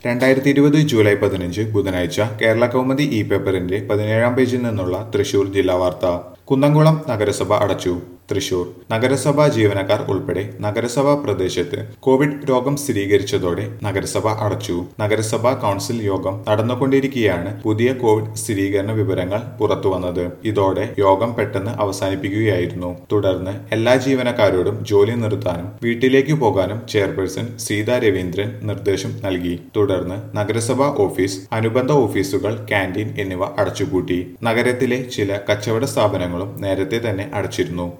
രണ്ടായിരത്തി ഇരുപത് ജൂലൈ പതിനഞ്ച് ബുധനാഴ്ച കേരള കൗമുദി ഇ പേപ്പറിന്റെ പതിനേഴാം പേജിൽ നിന്നുള്ള തൃശൂർ ജില്ലാ വാർത്ത കുന്നംകുളം നഗരസഭ അടച്ചു തൃശൂർ നഗരസഭാ ജീവനക്കാർ ഉൾപ്പെടെ നഗരസഭാ പ്രദേശത്ത് കോവിഡ് രോഗം സ്ഥിരീകരിച്ചതോടെ നഗരസഭ അടച്ചു നഗരസഭാ കൗൺസിൽ യോഗം നടന്നുകൊണ്ടിരിക്കെയാണ് പുതിയ കോവിഡ് സ്ഥിരീകരണ വിവരങ്ങൾ പുറത്തുവന്നത് ഇതോടെ യോഗം പെട്ടെന്ന് അവസാനിപ്പിക്കുകയായിരുന്നു തുടർന്ന് എല്ലാ ജീവനക്കാരോടും ജോലി നിർത്താനും വീട്ടിലേക്ക് പോകാനും ചെയർപേഴ്സൺ സീതാ രവീന്ദ്രൻ നിർദ്ദേശം നൽകി തുടർന്ന് നഗരസഭാ ഓഫീസ് അനുബന്ധ ഓഫീസുകൾ ക്യാൻറ്റീൻ എന്നിവ അടച്ചുപൂട്ടി നഗരത്തിലെ ചില കച്ചവട സ്ഥാപനങ്ങളും നേരത്തെ തന്നെ അടച്ചിരുന്നു